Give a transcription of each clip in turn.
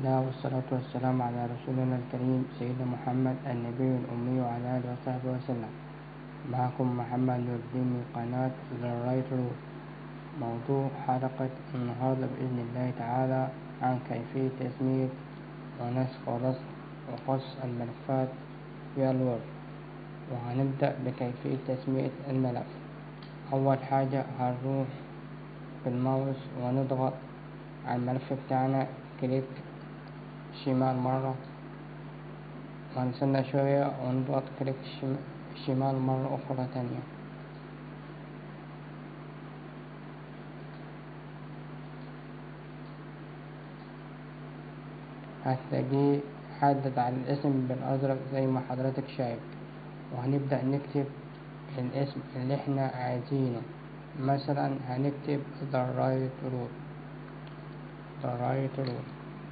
الله والصلاة والسلام على رسولنا الكريم سيدنا محمد النبي الأمي وعلى آله وصحبه وسلم معكم محمد نور الدين من قناة ذا رايت رود موضوع حلقة النهاردة بإذن الله تعالى عن كيفية تسمية ونسخ ورصد وقص الملفات في الوورد وهنبدأ بكيفية تسمية الملف أول حاجة هنروح بالماوس ونضغط على الملف بتاعنا كليك شمال مرة وهنستنى شوية ونضغط كليك شمال مرة أخرى تانية هتلاقيه حدد على الاسم بالأزرق زي ما حضرتك شايف وهنبدأ نكتب الاسم اللي احنا عايزينه مثلا هنكتب the right road the right road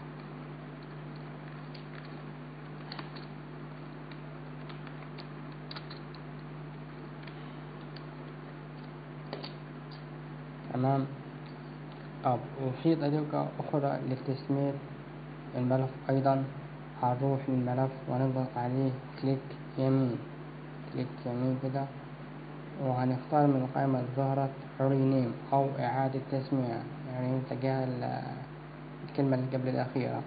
تمام أب وفي طريقة أخرى لتسمية الملف أيضا هنروح للملف ونضغط عليه كليك يمين كليك يمين كده وهنختار من القائمة الظهرت رينيم أو إعادة تسمية يعني تجاه الكلمة اللي قبل الأخيرة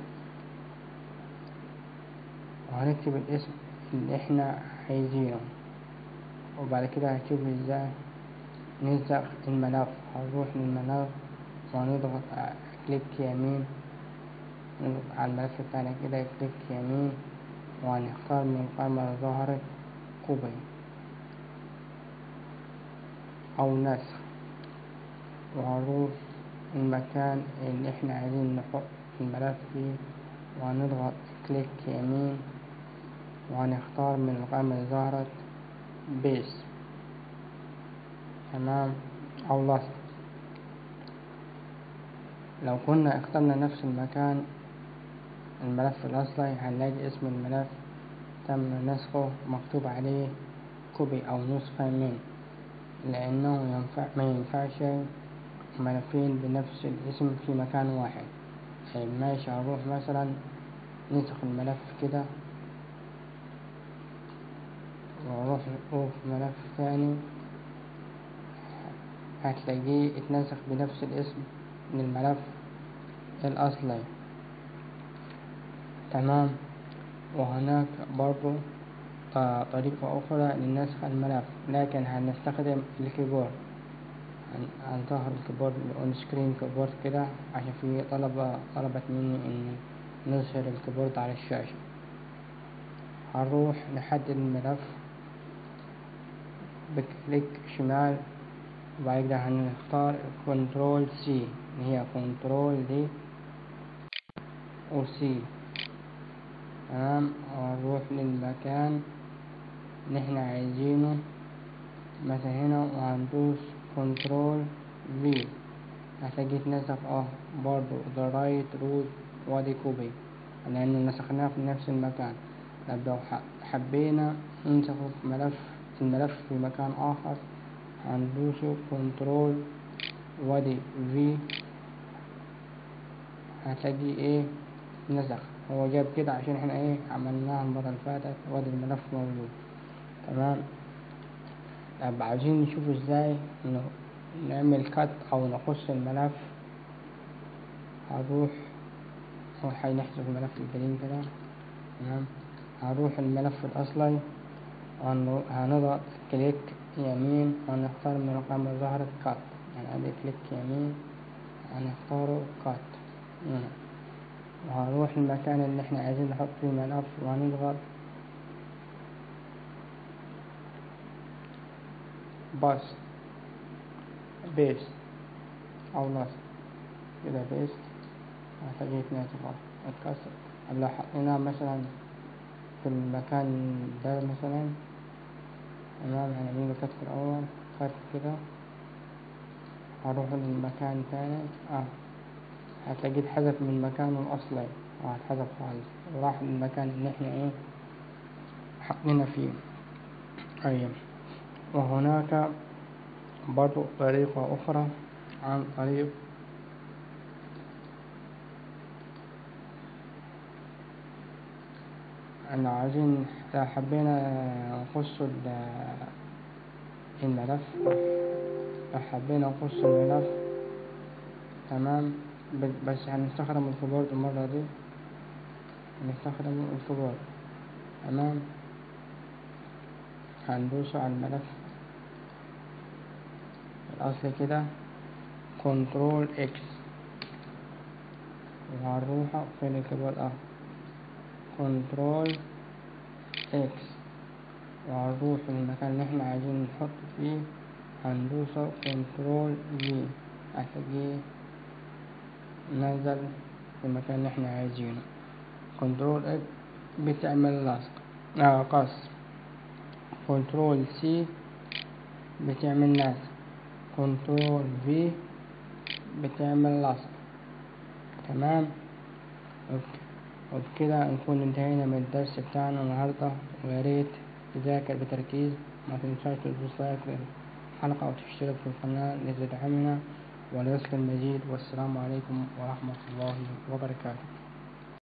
وهنكتب الاسم اللي احنا عايزينه وبعد كده هنشوف ازاي ننسخ الملف هنروح للملف ونضغط كليك يمين نضغط على الملف بتاعنا كده كليك يمين وهنختار من القائمة اللي ظهرت كوبي أو نسخ وهنروح المكان اللي احنا عايزين نحط الملف فيه وهنضغط كليك يمين وهنختار من القائمة اللي ظهرت بيس تمام أو لصق لو كنا اخترنا نفس المكان الملف الأصلي هنلاقي اسم الملف تم نسخه مكتوب عليه كوبي أو نسخة من لأنه ينفع ما ينفعش ملفين بنفس الاسم في مكان واحد طيب ماشي هنروح مثلا ننسخ الملف كده ونروح نشوف ملف ثاني هتلاقيه اتنسخ بنفس الاسم من الملف الأصلي تمام وهناك برضو طريقة أخرى لنسخ الملف لكن هنستخدم الكيبورد هنظهر الكيبورد اون سكرين كيبورد كده عشان في طلبة طلبت مني اني نظهر الكيبورد على الشاشة هنروح نحدد الملف بكليك شمال وبعد كده هنختار كنترول سي اللي هي كنترول دي وسي تمام ونروح للمكان اللي احنا عايزينه مثلا هنا وهندوس كنترول في هتلاقي اتنسخ اه برضو ذا رايت رود وادي كوبي لأنه نسخناه في نفس المكان طب لو حبينا ننسخه في ملف الملف في مكان آخر هندوسه كنترول وادي في هتلاقي ايه نسخ هو جاب كده عشان احنا ايه عملناها المرة اللي فاتت وادي الملف موجود تمام طب عايزين نشوف ازاي نعمل كات او نقص الملف هروح اول حاجة نحذف الملف القديم كده تمام هروح الملف الاصلي وهنضغط كليك يمين ونختار من القائمة ظهرت كات يعني ادي كليك يمين هنختاره كات هنا وهنروح المكان اللي احنا عايزين نحط فيه ملف وهنضغط باس بيست او نصب كده بيست هتلاقيه اتناسخ اتكسر لو حطيناه مثلا في المكان ده مثلا تمام هنعمل له فتح الأول خط كده هروح للمكان تاني اه هتلاقيه اتحذف من مكانه الأصلي اه اتحذف خالص وراح للمكان اللي احنا ايه حطينا فيه أيوة وهناك برضو طريقة أخرى عن طريق أن عايزين إذا حبينا نقص ال- الملف لو حبينا نقص الملف تمام ب- بس هنستخدم الكيبورد المرة دي هنستخدم الكيبورد تمام هندوس على الملف الأصل كده كنترول اكس وهنروح فين الكيبورد اه كنترول اكس وهنروح المكان اللي احنا عايزين نحط فيه هندوس كنترول في هتلاقيه نزل في المكان اللي احنا عايزينه كنترول اكس بتعمل لصق اه قص كنترول سي بتعمل نسخ كنترول في بتعمل لصق تمام اوكي وبكده نكون انتهينا من الدرس بتاعنا النهاردة وياريت تذاكر بتركيز ما تنساش تدوس لايك للحلقة وتشترك في القناة لتدعمنا وليصل المزيد والسلام عليكم ورحمة الله وبركاته